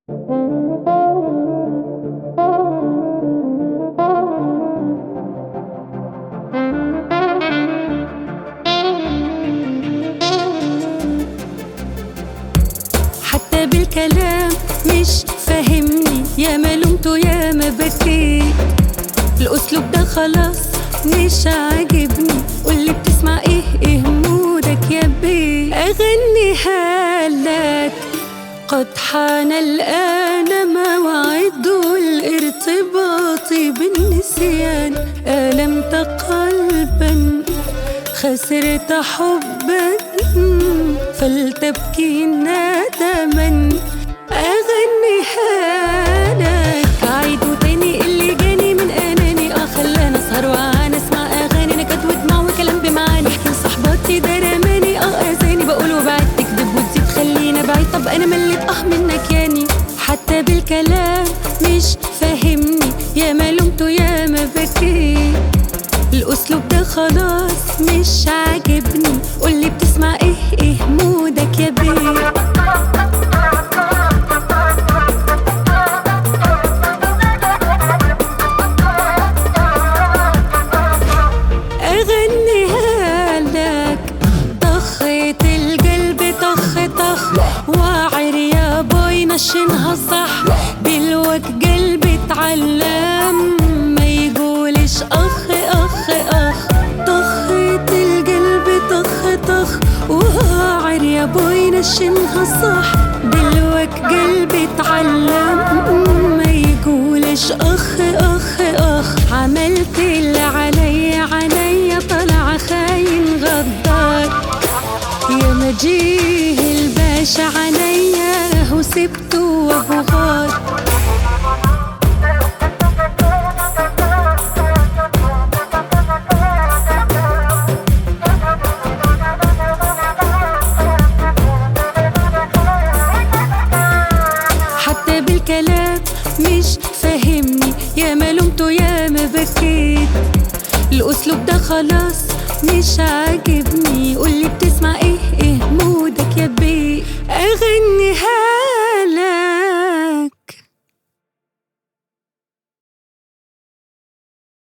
حتى بالكلام مش فاهمني يا ما لومته يا ما بكيت الاسلوب ده خلاص مش عاجبني قولي بتسمع ايه ايه مودك يا بيه اغنيها لك قد حان الآن موعد الارتباط بالنسيان ألمت قلبا خسرت حبا فلتبكي ندما أغنيها لك أعيده تاني اللي جاني من أناني آه خلاني أسهر وأنا أسمع أغاني نكد ودموع وكلام بمعاني احكي لصحباتي ده رماني آه أذاني بقول وبعد تكذب وتزيد خلينا بعيد طب أنا مليت آه منك ياني حتى بالكلام مش فاهمني يا ما لومته يا ما بكيت الاسلوب ده خلاص مش عاجبني قولي بتسمع ايه ايه مودك يا بيه اغنيها لك طخت القلب طخ طخ واعر يا بوي نشنها صح بالوقت قلبي اتعلم ما يقولش اخ اخ اخ طخت القلب طخ طخ واعر يا بوي نشنها صح بالوقت قلبي اتعلم ما يقولش اخ اخ اخ عملت اللي عليا عليا طلع خاين غدار يا مجيه الباشا عليا وسبته وابو غار حتى بالكلام مش فاهمني يا ما لومته يا ما بكيت الاسلوب ده خلاص مش عاجبني قولي بتسمع ايه